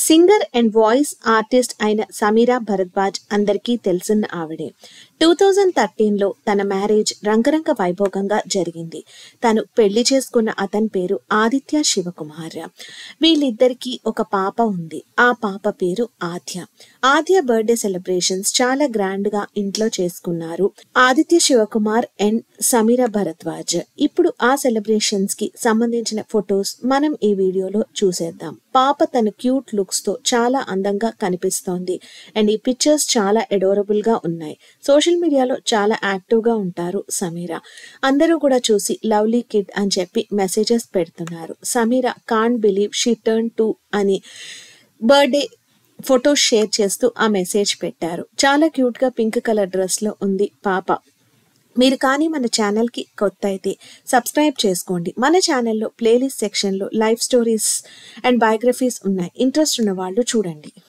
singer and voice artist అయిన సమీరా భరద్వాజ్ అందరికీ తెలిసిన ఆవిడే టూ థౌజండ్ థర్టీన్లో తన మ్యారేజ్ రంగరంగ వైభోగంగా జరిగింది తను పెళ్లి చేసుకున్న అతని పేరు ఆదిత్య శివకుమార్ వీళ్ళిద్దరికీ ఒక పాప ఉంది ఆ పాప పేరు ఆద్య ఆద్య బర్త్డే సెలబ్రేషన్స్ చాలా గ్రాండ్ గా ఇంట్లో చేసుకున్నారు ఆదిత్య శివకుమార్ అండ్ సమీరా భరద్వాజ్ ఇప్పుడు ఆ సెలబ్రేషన్స్ కి సంబంధించిన ఫొటోస్ మనం ఈ వీడియోలో చూసేద్దాం పాప తన క్యూట్ లుక్స్ తో చాలా అందంగా కనిపిస్తోంది అండ్ ఈ పిక్చర్స్ చాలా అడోరబుల్ గా ఉన్నాయి సోషల్ మీడియాలో చాలా యాక్టివ్ గా ఉంటారు సమీరా అందరూ కూడా చూసి లవ్లీ కిడ్ అని చెప్పి మెసేజెస్ పెడుతున్నారు Sameera can't believe she turn two అని బర్త్డే ఫొటోస్ షేర్ చేస్తూ ఆ మెసేజ్ పెట్టారు చాలా క్యూట్ గా పింక్ కలర్ డ్రెస్ లో ఉంది పాప మీరు కానీ మన ఛానల్కి కొత్త అయితే సబ్స్క్రైబ్ చేసుకోండి మన ఛానల్లో ప్లేలిస్ట్ సెక్షన్లో లైఫ్ స్టోరీస్ అండ్ బయోగ్రఫీస్ ఉన్నాయి ఇంట్రెస్ట్ ఉన్న వాళ్ళు చూడండి